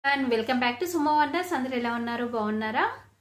and welcome back to Sumo Wonders అందరు ఎలా ఉన్నారు బాగున్నారా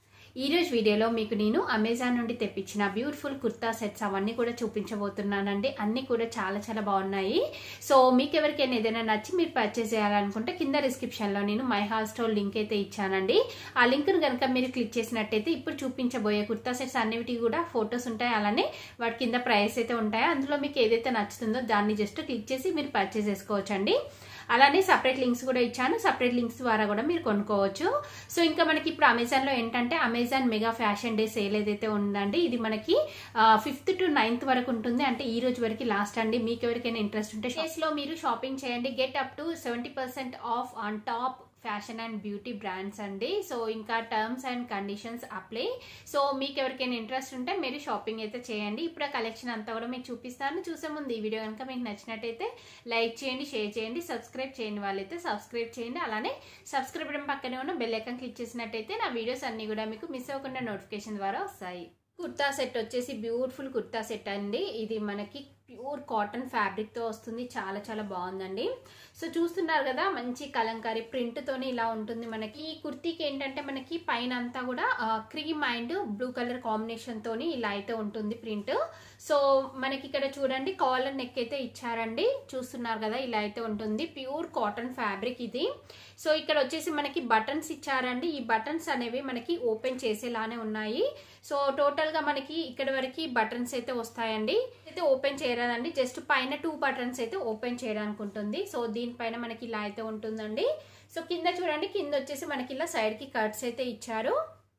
ఈ రోజు వీడియోలో మీకు నేను అమెజాన్ నుండి తెప్పించిన బ్యూటిఫుల్ కుర్తా సెట్స్ అవన్నీ కూడా చూపించబోతున్నానండి అన్ని కూడా చాలా చాలా బాగున్నాయి సో మీకు ఎవరికైనా ఏదైనా నచ్చి మీరు పర్చేస్ చేయాలనుకుంటే కింద డిస్క్రిప్షన్లో నేను మై హాల్ స్టోర్ లింక్ అయితే ఇచ్చానండి ఆ లింక్ను కనుక మీరు క్లిక్ చేసినట్టయితే ఇప్పుడు చూపించబోయే కుర్తా సెట్స్ అన్నిటికీ కూడా ఫొటోస్ ఉంటాయి అలానే వాటి కింద ప్రైస్ అయితే ఉంటాయి అందులో మీకు ఏదైతే నచ్చుతుందో దాన్ని జస్ట్ క్లిక్ చేసి మీరు పర్చేస్ చేసుకోవచ్చండి అలానే సపరేట్ లింక్స్ కూడా ఇచ్చాను సపరేట్ లింక్స్ ద్వారా కూడా మీరు కొనుక్కోవచ్చు సో ఇంకా మనకి ఇప్పుడు అమెజాన్లో ఏంటంటే Amazon mega fashion day sale ఏదైతే ఉందండి ఇది మనకి ఫిఫ్త్ టు నైన్త్ వరకు ఉంటుంది అంటే ఈ రోజు వరకు లాస్ట్ అండి మీకు ఎవరికైనా ఇంట్రెస్ట్ ఉంటే లో మీరు షాపింగ్ చేయండి get up to seventy percent off on top fashion and beauty brands అండి సో ఇంకా terms and conditions apply so మీకు ఎవరికైనా ఇంట్రెస్ట్ ఉంటే మీరు షాపింగ్ అయితే చేయండి ఇప్పుడు ఆ కలెక్షన్ అంతా కూడా మీకు చూపిస్తాను చూసే ముందు ఈ వీడియో కనుక మీకు నచ్చినట్టయితే లైక్ చేయండి షేర్ చేయండి సబ్స్క్రైబ్ చేయండి వాళ్ళైతే సబ్స్క్రైబ్ చేయండి అలానే సబ్స్క్రైబ్ బటన్ పక్కనే ఉన్న బెల్ ఐకాన్ క్లిక్ చేసినట్టయితే నా వీడియోస్ అన్ని కూడా మీకు మిస్ అవ్వకుండా నోటిఫికేషన్ ద్వారా వస్తాయి కుర్తా సెట్ వచ్చేసి బ్యూటిఫుల్ కుర్తా సెట్ అండి ఇది మనకి ప్యూర్ కాటన్ ఫ్యాబ్రిక్తో వస్తుంది చాలా చాలా బాగుందండి సో చూస్తున్నారు కదా మంచి కలంకారీ ప్రింట్తోని ఇలా ఉంటుంది మనకి ఈ కుర్తీకి ఏంటంటే మనకి పైన అంతా కూడా cream and blue colour combination తోని ఇలా అయితే ఉంటుంది ప్రింట్ సో మనకి ఇక్కడ చూడండి కాలర్ నెక్ అయితే ఇచ్చారండి చూస్తున్నారు కదా ఇలా అయితే ఉంటుంది ప్యూర్ కాటన్ ఫ్యాబ్రిక్ ఇది సో ఇక్కడ వచ్చేసి మనకి బటన్స్ ఇచ్చారండి ఈ బటన్స్ అనేవి మనకి ఓపెన్ చేసేలానే ఉన్నాయి సో టోటల్ గా మనకి ఇక్కడ వరకు బటన్స్ అయితే వస్తాయండి అయితే ఓపెన్ చేయరాదండి జస్ట్ పైన టూ బటన్స్ అయితే ఓపెన్ చేయడానికి ఉంటుంది సో దీనిపైన మనకి ఇలా అయితే ఉంటుందండి సో కింద చూడండి కింద వచ్చేసి మనకి ఇలా సైడ్ కి కట్స్ అయితే ఇచ్చారు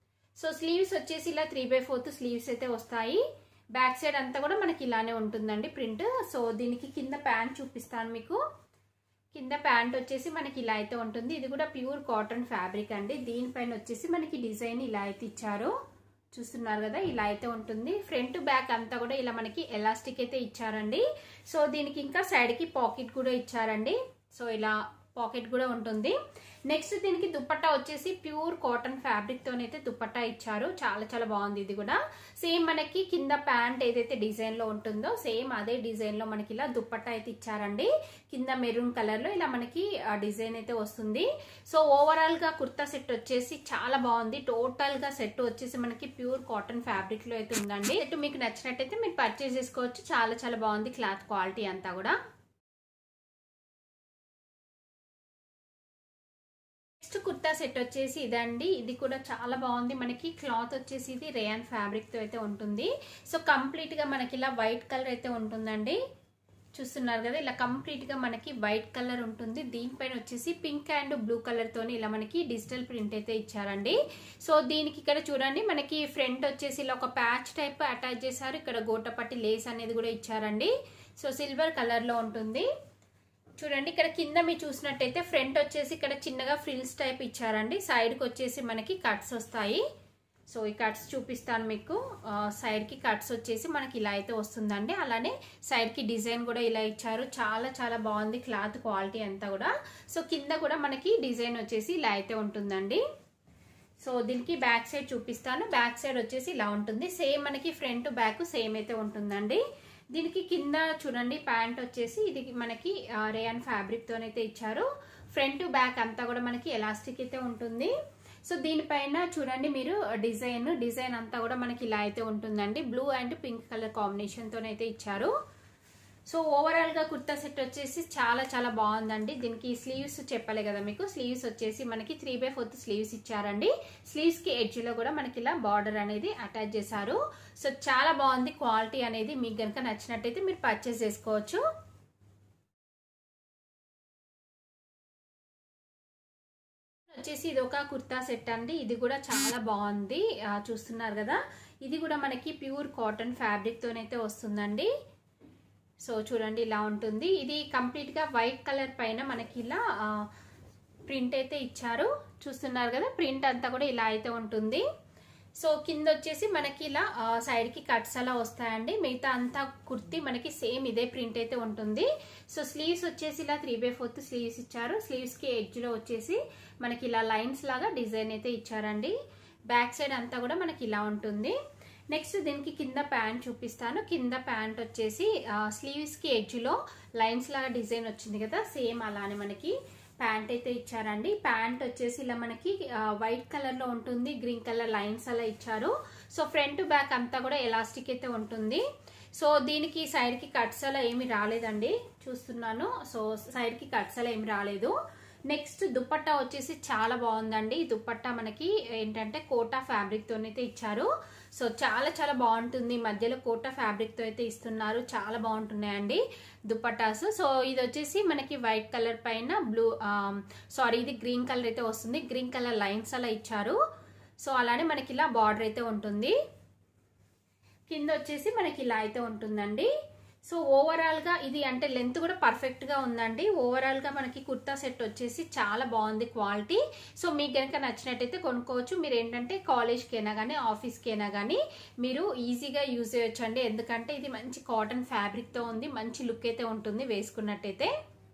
సో స్లీవ్స్ వచ్చేసి ఇలా త్రీ బై ఫోర్త్ స్లీవ్స్ అయితే వస్తాయి బ్యాక్ సైడ్ అంతా కూడా మనకి ఇలానే ఉంటుందండి ప్రింట్ సో దీనికి కింద ప్యాంట్ చూపిస్తాను మీకు కింద ప్యాంట్ వచ్చేసి మనకి ఇలా అయితే ఉంటుంది ఇది కూడా ప్యూర్ కాటన్ ఫ్యాబ్రిక్ అండి దీనిపైన వచ్చేసి మనకి డిజైన్ ఇలా అయితే ఇచ్చారు చూస్తున్నారు కదా ఇలా అయితే ఉంటుంది ఫ్రంట్ బ్యాక్ అంతా కూడా ఇలా మనకి ఎలాస్టిక్ అయితే ఇచ్చారండి సో దీనికి ఇంకా సైడ్ కి పాకెట్ కూడా ఇచ్చారండి సో ఇలా పాకెట్ కూడా ఉంటుంది నెక్స్ట్ దీనికి దుప్పట్టా వచ్చేసి ప్యూర్ కాటన్ ఫ్యాబ్రిక్ తోనైతే దుప్పట్టా ఇచ్చారు చాలా చాలా బాగుంది ఇది కూడా సేమ్ మనకి కింద ప్యాంట్ ఏదైతే డిజైన్ లో ఉంటుందో సేమ్ అదే డిజైన్ లో మనకి ఇలా దుప్పట్టా అయితే ఇచ్చారండి కింద మెరూన్ కలర్ లో ఇలా మనకి డిజైన్ అయితే వస్తుంది సో ఓవరాల్ గా కుర్తా సెట్ వచ్చేసి చాలా బాగుంది టోటల్ గా సెట్ వచ్చేసి మనకి ప్యూర్ కాటన్ ఫ్యాబ్రిక్ లో అయితే ఉందండి సెట్ మీకు నచ్చినట్టయితే మీరు పర్చేస్ చేసుకోవచ్చు చాలా చాలా బాగుంది క్లాత్ క్వాలిటీ అంతా కూడా నెక్స్ట్ కుర్తా సెట్ వచ్చేసి ఇదండి ఇది కూడా చాలా బాగుంది మనకి క్లాత్ వచ్చేసి ఇది రేయాన్ ఫ్యాబ్రిక్ తో అయితే ఉంటుంది సో కంప్లీట్ గా మనకి ఇలా వైట్ కలర్ అయితే ఉంటుందండి చూస్తున్నారు కదా ఇలా కంప్లీట్ గా మనకి వైట్ కలర్ ఉంటుంది దీనిపైన వచ్చేసి పింక్ అండ్ బ్లూ కలర్ తోని ఇలా మనకి డిజిటల్ ప్రింట్ అయితే ఇచ్చారండి సో దీనికి ఇక్కడ చూడండి మనకి ఫ్రంట్ వచ్చేసి ఇలా ఒక ప్యాచ్ టైప్ అటాచ్ చేశారు ఇక్కడ గోటపట్టి లేస్ అనేది కూడా ఇచ్చారండి సో సిల్వర్ కలర్ లో ఉంటుంది చూడండి ఇక్కడ కింద మీరు చూసినట్టయితే ఫ్రంట్ వచ్చేసి ఇక్కడ చిన్నగా ఫ్రిల్స్ టైప్ ఇచ్చారండి సైడ్కి వచ్చేసి మనకి కట్స్ వస్తాయి సో ఈ కట్స్ చూపిస్తాను మీకు సైడ్కి కట్స్ వచ్చేసి మనకి ఇలా అయితే వస్తుందండి అలానే సైడ్కి డిజైన్ కూడా ఇలా ఇచ్చారు చాలా చాలా బాగుంది క్లాత్ క్వాలిటీ అంతా కూడా సో కింద కూడా మనకి డిజైన్ వచ్చేసి ఇలా అయితే ఉంటుందండి సో దీనికి బ్యాక్ సైడ్ చూపిస్తాను బ్యాక్ సైడ్ వచ్చేసి ఇలా ఉంటుంది సేమ్ మనకి ఫ్రంట్ బ్యాక్ సేమ్ అయితే ఉంటుందండి దీనికి కింద చూడండి ప్యాంట్ వచ్చేసి ఇది మనకి రేయన్ ఫ్యాబ్రిక్ తోనైతే ఇచ్చారు ఫ్రంట్ బ్యాక్ అంతా కూడా మనకి ఎలాస్టిక్ అయితే ఉంటుంది సో దీనిపైన చూడండి మీరు డిజైన్ డిజైన్ అంతా కూడా మనకి ఇలా అయితే ఉంటుందండి blue and pink colour combination తోనైతే ఇచ్చారు సో ఓవరాల్ గా కుర్తా సెట్ వచ్చేసి చాలా చాలా బాగుందండి దీనికి స్లీవ్స్ చెప్పలే కదా మీకు స్లీవ్స్ వచ్చేసి మనకి త్రీ బై ఫోర్త్ స్లీవ్స్ ఇచ్చారండి స్లీవ్స్ కి ఎడ్జ్ లో కూడా మనకి ఇలా బార్డర్ అనేది అటాచ్ చేశారు సో చాలా బాగుంది క్వాలిటీ అనేది మీకు కనుక నచ్చినట్టయితే మీరు పర్చేస్ చేసుకోవచ్చు వచ్చేసి ఇది ఒక కుర్తా సెట్ అండి ఇది కూడా చాలా బాగుంది చూస్తున్నారు కదా ఇది కూడా మనకి ప్యూర్ కాటన్ ఫ్యాబ్రిక్ తోనైతే వస్తుందండి సో చూడండి ఇలా ఉంటుంది ఇది కంప్లీట్గా వైట్ కలర్ పైన మనకి ఇలా ప్రింట్ అయితే ఇచ్చారు చూస్తున్నారు కదా ప్రింట్ అంతా కూడా ఇలా అయితే ఉంటుంది సో కింద వచ్చేసి మనకి ఇలా సైడ్కి కట్స్ అలా వస్తాయండి మిగతా అంతా కుర్తి మనకి సేమ్ ఇదే ప్రింట్ అయితే ఉంటుంది సో స్లీవ్స్ వచ్చేసి ఇలా త్రీ బై ఫోర్త్ స్లీవ్స్ ఇచ్చారు స్లీవ్స్కి ఎడ్జ్లో వచ్చేసి మనకి ఇలా లైన్స్ లాగా డిజైన్ అయితే ఇచ్చారండి బ్యాక్ సైడ్ అంతా కూడా మనకి ఇలా ఉంటుంది నెక్స్ట్ దీనికి కింద ప్యాంట్ చూపిస్తాను కింద ప్యాంట్ వచ్చేసి స్లీవ్స్కి ఎడ్జ్లో లైన్స్ లాగా డిజైన్ వచ్చింది కదా సేమ్ అలానే మనకి ప్యాంట్ అయితే ఇచ్చారండి ప్యాంట్ వచ్చేసి ఇలా మనకి వైట్ కలర్ లో ఉంటుంది గ్రీన్ కలర్ లైన్స్ అలా ఇచ్చారు సో ఫ్రంట్ బ్యాక్ అంతా కూడా ఎలాస్టిక్ అయితే ఉంటుంది సో దీనికి సైడ్ కి కట్స్ అలా ఏమి రాలేదండి చూస్తున్నాను సో సైడ్ కి కట్స్ అలా ఏమి రాలేదు నెక్స్ట్ దుపట్టా వచ్చేసి చాలా బాగుందండి ఈ దుపట్టా మనకి ఏంటంటే కోటా ఫ్యాబ్రిక్ తోనైతే ఇచ్చారు సో చాలా చాలా బాగుంటుంది మధ్యలో కోటా ఫ్యాబ్రిక్ తో అయితే ఇస్తున్నారు చాలా బాగుంటున్నాయండి దుపట్టాస్ సో ఇది వచ్చేసి మనకి వైట్ కలర్ పైన బ్లూ సారీ ఇది గ్రీన్ కలర్ అయితే వస్తుంది గ్రీన్ కలర్ లైన్స్ అలా ఇచ్చారు సో అలానే మనకి ఇలా బార్డర్ అయితే ఉంటుంది కింద వచ్చేసి మనకి ఇలా అయితే ఉంటుందండి సో ఓవరాల్ గా ఇది అంటే లెంత్ కూడా పర్ఫెక్ట్ గా ఉందండి ఓవరాల్ గా మనకి కుర్తా సెట్ వచ్చేసి చాలా బాగుంది క్వాలిటీ సో మీకు కనుక నచ్చినట్టయితే కొనుక్కోవచ్చు మీరు ఏంటంటే కాలేజ్కి అయినా కానీ ఆఫీస్కి అయినా కానీ మీరు ఈజీగా యూజ్ చేయొచ్చండి ఎందుకంటే ఇది మంచి కాటన్ ఫ్యాబ్రిక్ తో ఉంది మంచి లుక్ అయితే ఉంటుంది వేసుకున్నట్టయితే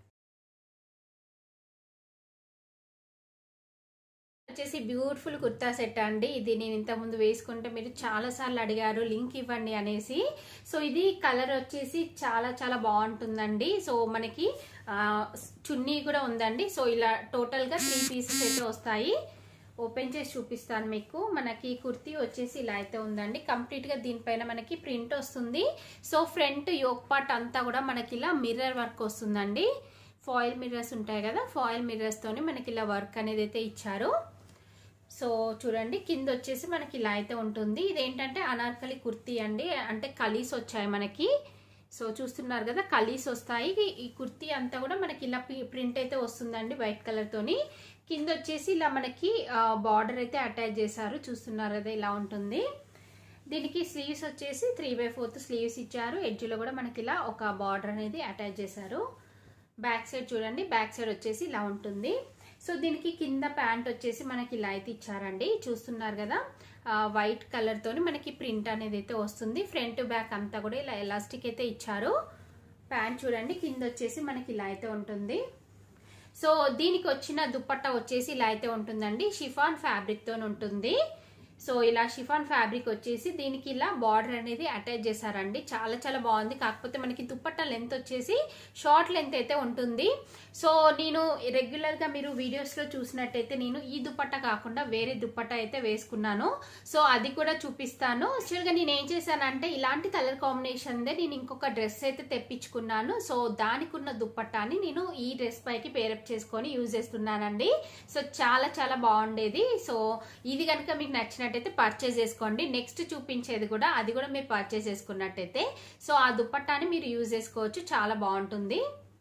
వచ్చేసి బ్యూటిఫుల్ కుర్తా సెట్ అండి ఇది నేను ఇంతకుముందు వేసుకుంటే మీరు చాలా సార్లు అడిగారు లింక్ ఇవ్వండి అనేసి సో ఇది కలర్ వచ్చేసి చాలా చాలా బాగుంటుందండి సో మనకి చున్నీ కూడా ఉందండి సో ఇలా టోటల్ గా త్రీ పీసెస్ అయితే వస్తాయి ఓపెన్ చేసి చూపిస్తాను మీకు మనకి కుర్తీ వచ్చేసి ఇలా అయితే ఉందండి కంప్లీట్ గా దీనిపైన మనకి ప్రింట్ వస్తుంది సో ఫ్రంట్ యోక్ పార్ట్ అంతా కూడా మనకి ఇలా మిర్రర్ వర్క్ వస్తుందండి ఫాయిల్ మిర్రర్స్ ఉంటాయి కదా ఫాయిల్ మిర్రర్స్ తోని మనకి ఇలా వర్క్ అనేది అయితే ఇచ్చారు సో చూడండి కింద వచ్చేసి మనకి ఇలా అయితే ఉంటుంది ఇదేంటంటే అనార్కలి కుర్తీ అండి అంటే కలీస్ వచ్చాయి మనకి సో చూస్తున్నారు కదా కలీస్ వస్తాయి ఈ కుర్తీ అంతా కూడా మనకి ఇలా ప్రింట్ అయితే వస్తుందండి వైట్ కలర్ తోని కింద వచ్చేసి ఇలా మనకి బార్డర్ అయితే అటాచ్ చేశారు చూస్తున్నారు కదా ఇలా ఉంటుంది దీనికి స్లీవ్స్ వచ్చేసి త్రీ బై ఫోర్త్ స్లీవ్స్ ఇచ్చారు ఎడ్జ్లో కూడా మనకి ఇలా ఒక బార్డర్ అనేది అటాచ్ చేశారు బ్యాక్ సైడ్ చూడండి బ్యాక్ సైడ్ వచ్చేసి ఇలా ఉంటుంది సో దీనికి కింద ప్యాంట్ వచ్చేసి మనకి ఇలా అయితే ఇచ్చారండి చూస్తున్నారు కదా వైట్ కలర్ తోని మనకి ప్రింట్ అనేది అయితే వస్తుంది ఫ్రంట్ బ్యాక్ అంతా కూడా ఇలా ఎలాస్టిక్ అయితే ఇచ్చారు ప్యాంట్ చూడండి కింద వచ్చేసి మనకి ఇలా అయితే ఉంటుంది సో దీనికి వచ్చిన దుప్పట్టా వచ్చేసి ఇలా అయితే ఉంటుందండి షిఫాన్ ఫ్యాబ్రిక్ తో ఉంటుంది సో ఇలా షిఫాన్ ఫ్యాబ్రిక్ వచ్చేసి దీనికి ఇలా బార్డర్ అనేది అటాచ్ చేశారండి చాలా చాలా బాగుంది కాకపోతే మనకి దుప్పట్టా లెంత్ వచ్చేసి షార్ట్ లెంత్ అయితే ఉంటుంది సో నేను రెగ్యులర్ గా మీరు వీడియోస్ లో చూసినట్టయితే నేను ఈ దుప్పట్టా కాకుండా వేరే దుప్పట్టా అయితే వేసుకున్నాను సో అది కూడా చూపిస్తాను యాక్చువల్గా నేను ఏం చేశానంటే ఇలాంటి కలర్ కాంబినేషన్ నేను ఇంకొక డ్రెస్ అయితే తెప్పించుకున్నాను సో దానికి ఉన్న దుప్పట్టాని నేను ఈ డ్రెస్ పైకి పేరప్ చేసుకొని యూజ్ చేస్తున్నానండి సో చాలా చాలా బాగుండేది సో ఇది కనుక మీకు నచ్చినట్టు నచ్చినట్టయితే పర్చేస్ చేసుకోండి నెక్స్ట్ చూపించేది కూడా అది కూడా మీరు పర్చేస్ చేసుకున్నట్టయితే సో ఆ దుప్పట్టాని మీరు యూజ్ చేసుకోవచ్చు చాలా బాగుంటుంది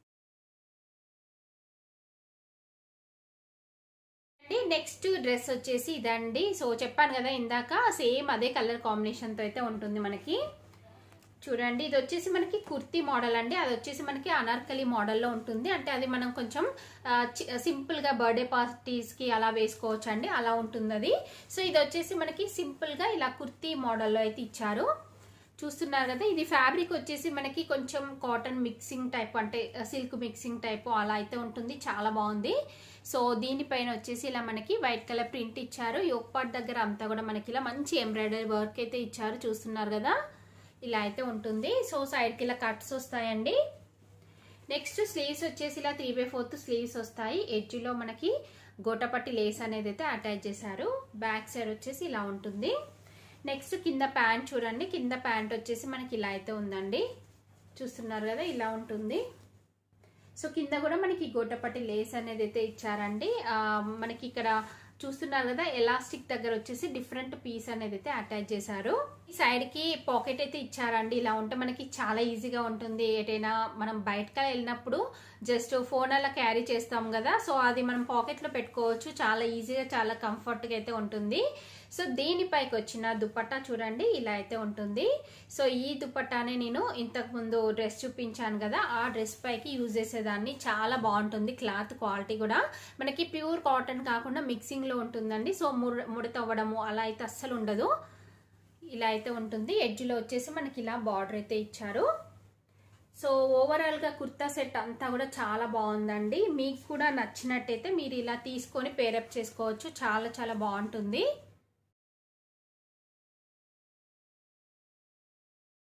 నెక్స్ట్ డ్రెస్ వచ్చేసి ఇదండి సో చెప్పాను కదా ఇందాక సేమ్ అదే కలర్ కాంబినేషన్తో అయితే ఉంటుంది మనకి చూడండి ఇది వచ్చేసి మనకి కుర్తీ మోడల్ అండి అది వచ్చేసి మనకి అనార్కలి మోడల్లో ఉంటుంది అంటే అది మనం కొంచెం సింపుల్గా బర్త్డే పార్టీస్కి అలా వేసుకోవచ్చు అండి అలా ఉంటుంది అది సో ఇది వచ్చేసి మనకి సింపుల్గా ఇలా కుర్తీ మోడల్లో అయితే ఇచ్చారు చూస్తున్నారు కదా ఇది ఫ్యాబ్రిక్ వచ్చేసి మనకి కొంచెం కాటన్ మిక్సింగ్ టైప్ అంటే సిల్క్ మిక్సింగ్ టైప్ అలా అయితే ఉంటుంది చాలా బాగుంది సో దీనిపైన వచ్చేసి ఇలా మనకి వైట్ కలర్ ప్రింట్ ఇచ్చారు యోక్పాట్ దగ్గర అంతా కూడా మనకి ఇలా మంచి ఎంబ్రాయిడరీ వర్క్ అయితే ఇచ్చారు చూస్తున్నారు కదా ఇలా అయితే ఉంటుంది సో సైడ్కి ఇలా కట్స్ వస్తాయండి నెక్స్ట్ స్లీవ్స్ వచ్చేసి ఇలా త్రీ బై ఫోర్త్ స్లీవ్స్ వస్తాయి ఎడ్జ్లో మనకి గోటపట్టి లేస్ అనేది అయితే అటాచ్ చేశారు బ్యాక్ సైడ్ వచ్చేసి ఇలా ఉంటుంది నెక్స్ట్ కింద ప్యాంట్ చూడండి కింద ప్యాంట్ వచ్చేసి మనకి ఇలా అయితే ఉందండి చూస్తున్నారు కదా ఇలా ఉంటుంది సో కింద కూడా మనకి గోటపట్టి లేస్ అనేది అయితే ఇచ్చారండి మనకి ఇక్కడ చూస్తున్నారు కదా ఎలాస్టిక్ దగ్గర వచ్చేసి డిఫరెంట్ పీస్ అనేది అయితే అటాచ్ చేశారు ఈ సైడ్ కి పాకెట్ అయితే ఇచ్చారండి ఇలా ఉంటే మనకి చాలా ఈజీగా ఉంటుంది ఏటైనా మనం బయటకు వెళ్ళినప్పుడు జస్ట్ ఫోన్ అలా క్యారీ చేస్తాం కదా సో అది మనం పాకెట్ లో పెట్టుకోవచ్చు చాలా ఈజీగా చాలా కంఫర్ట్ గా అయితే ఉంటుంది సో దీనిపైకి వచ్చిన దుపట్టా చూడండి ఇలా అయితే ఉంటుంది సో ఈ దుపట్టానే నేను ఇంతకు ముందు డ్రెస్ చూపించాను కదా ఆ డ్రెస్ పైకి యూజ్ చేసేదాన్ని చాలా బాగుంటుంది క్లాత్ క్వాలిటీ కూడా మనకి ప్యూర్ కాటన్ కాకుండా మిక్సింగ్ లో ఉంటుందండి సో ముడ ముడతవ్వడము అలా అయితే అస్సలు ఉండదు ఇలా అయితే ఉంటుంది ఎడ్జ్లో వచ్చేసి మనకి ఇలా బార్డర్ అయితే ఇచ్చారు సో ఓవరాల్గా కుర్తా సెట్ అంతా కూడా చాలా బాగుందండి మీకు కూడా నచ్చినట్టయితే మీరు ఇలా తీసుకొని పేరప్ చేసుకోవచ్చు చాలా చాలా బాగుంటుంది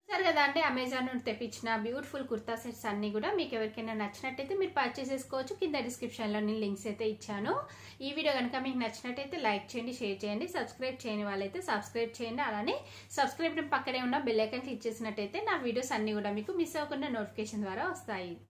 సరే కదా అంటే అమెజాన్ నుండి తెప్పించిన బ్యూటిఫుల్ కుర్తా సెట్స్ అన్ని కూడా మీకు ఎవరికైనా నచ్చినట్టయితే మీరు పర్చేస్ చేసుకోవచ్చు కింద డిస్క్రిప్షన్లో నేను లింక్స్ అయితే ఇచ్చాను ఈ వీడియో కనుక మీకు నచ్చినట్టయితే లైక్ చేయండి షేర్ చేయండి సబ్స్క్రైబ్ చేయని వాళ్ళైతే సబ్స్క్రైబ్ చేయండి అలానే సబ్స్క్రైబ్ పక్కనే ఉన్న బెల్ ఐకాన్ క్లిక్ చేసినట్టయితే నా వీడియోస్ అన్ని కూడా మీకు మిస్ అవ్వకుండా నోటిఫికేషన్ ద్వారా వస్తాయి